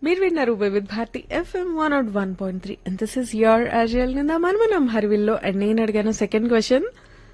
మీరు విన్నారు Vividh Bharati FM one out one point three and this is your అజయల్ నింద మనమనం హరివిల్లో అండ్ నేను అడిగాను second question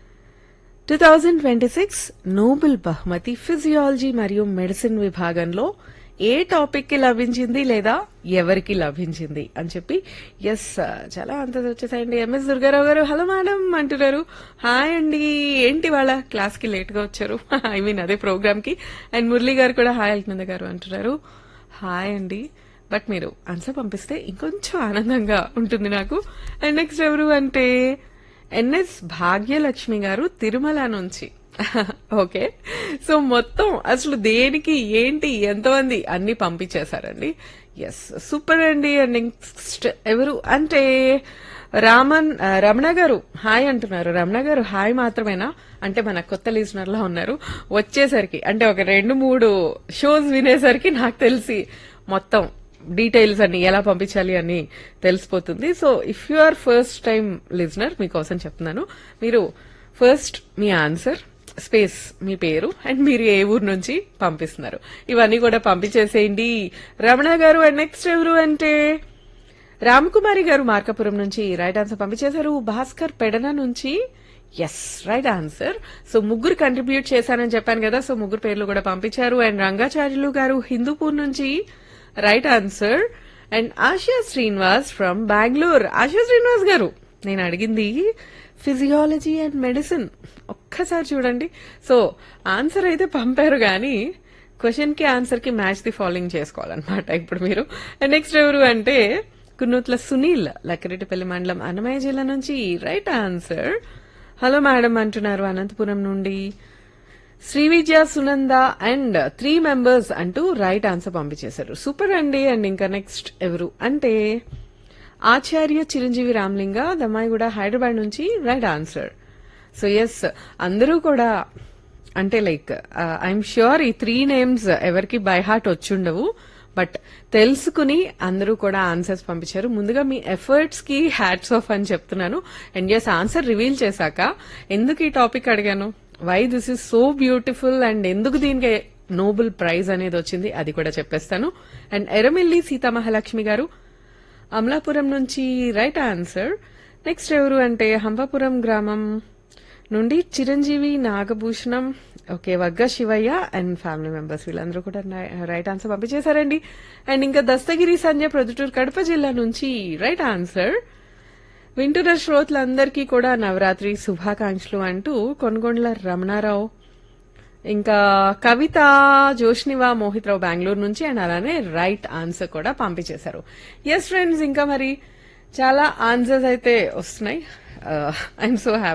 two thousand twenty six Nobel బహుమతి ఫిజియాలజీ మరియు మెడిసిన్ విభాగంలో ఏ టాపిక్ కి లభించింది లేదా ఎవరికి లభించింది అని చెప్పి ఎస్ చాలా అంత వచ్చేసాయండి ఎంఎస్ దుర్గారావు గారు హలో మేడం అంటున్నారు హాయ్ అండి ఏంటి వాళ్ళ క్లాస్ కి లేట్ గా వచ్చారు ఐ మీన్ అదే ప్రోగ్రామ్ కి అండ్ మురళి గారు కూడా హాయ్ అల్నంద గారు అంటున్నారు హాయ్ అండి బట్ మీరు ఆన్సర్ పంపిస్తే ఇంకొంచెం ఆనందంగా ఉంటుంది నాకు అండ్ నెక్స్ట్ ఎవరు అంటే ఎన్ఎస్ భాగ్యలక్ష్మి గారు తిరుమల నుంచి ఓకే సో మొత్తం అసలు దేనికి ఏంటి ఎంతమంది అన్ని పంపించేశారండి ఎస్ సూపర్ అండి అండ్ నెక్స్ట్ ఎవరు అంటే రామన్ ఆ, రమణ గారు హాయ్ అంటున్నారు రమణ గారు హాయ్ మాత్రమేనా అంటే మన కొత్త లిజనర్ లా ఉన్నారు వచ్చేసరికి అంటే ఒక రెండు మూడు షోస్ వినేసరికి నాకు తెలిసి మొత్తం డీటెయిల్స్ అన్ని ఎలా పంపించాలి అని తెలిసిపోతుంది so if you are first time listener మీకోసం చెప్తున్నాను మీరు ఫస్ట్ మీ ఆన్సర్ స్పేస్ మీ పేరు అండ్ మీరు ఏ ఊరు నుంచి పంపిస్తున్నారు ఇవన్నీ కూడా పంపించేసేయండి రమణ గారు అండ్ నెక్స్ట్ ఎవరు అంటే రామకుమారి గారు మార్కాపురం నుంచి రైట్ ఆన్సర్ పంపించేశారు భాస్కర్ పెడన నుంచి ఎస్ రైట్ ఆన్సర్ సో ముగ్గురు కంట్రిబ్యూట్ చేశానని చెప్పాను కదా సో ముగ్గురు పేర్లు కూడా పంపించారు అండ్ రంగాచార్యులు గారు హిందూపూర్ నుంచి right answer and Asha Srinivas from Bengaluru Asha Srinivas గారు నేను అడిగింది ఫిజియాలజీ అండ్ మెడిసిన్ ఒక్కసారి చూడండి సో ఆన్సర్ అయితే పంపారు కానీ క్వశ్చన్ కి ఆన్సర్ కి మ్యాచ్ ది ఫాలోయింగ్ చేసుకోవాలన్నమాట ఇప్పుడు మీరు అండ్ నెక్స్ట్ ఎవరు అంటే కున్నూట్ల సునీల్ లక్కిరెడ్డిపల్లి మండలం అన్నమయ్య జిల్లా నుంచి రైట్ ఆన్సర్ హలో మేడం అంటున్నారు అనంతపురం నుండి Shri Vidya Sunanda and three members అంటూ రైట్ ఆన్సర్ పంపించేశారు సూపర్ అండి అండ్ ఇంకా నెక్స్ట్ ఎవరు అంటే ఆచార్య చిరంజీవి రామ్లింగ దమ్మాయిగూడ హైదరాబాద్ నుంచి రైట్ ఆన్సర్ సో ఎస్ అందరూ కూడా అంటే లైక్ ఐఎమ్ ష్యూర్ ఈ త్రీ నేమ్స్ ఎవరికి బై హార్ట్ వచ్చుండవు బట్ తెలుసుకుని అందరూ కూడా ఆన్సర్స్ పంపించారు ముందుగా మీ ఎఫర్ట్స్ కి హ్యాట్స్ ఆఫ్ అని చెప్తున్నాను అండ్ ఎస్ ఆన్సర్ రివీల్ చేశాక ఎందుకు ఈ టాపిక్ అడిగాను why this is so beautiful and ఎందుకు దీనికి నోబెల్ ప్రైజ్ అనేది వచ్చింది అది కూడా చెప్పేస్తాను అండ్ ఎరమిల్లి సీతామహాలక్ష్మి గారు అమలాపురం నుంచి రైట్ ఆన్సర్ నెక్స్ట్ ఎవరు అంటే హంపాపురం గ్రామం నుండి Chiranjeevi Nagabhushanam okay Vagga Sivayya and family members వీళ్ళందరూ కూడా రైట్ ఆన్సర్ పంపించేశారండి అండ్ ఇంకా దస్తగిరి సంజయ్ ప్రొద్దుటూరు కడప జిల్లా నుంచి రైట్ ఆన్సర్ వింటున్న శ్రోతలందరికీ కూడా నవరాత్రి శుభాకాంక్షలు అంటూ కొనగొండ్ల రమణారావు ఇంకా కవిత జోష్నివా మోహిత్ రావు బెంగళూరు నుంచి అండ్ అలానే రైట్ ఆన్సర్ కూడా పంపించేశారు ఎస్ ఫ్రెండ్స్ ఇంకా మరి చాలా ఆన్సర్స్ అయితే వస్తున్నాయి ఐఎమ్ సో హ్యాపీ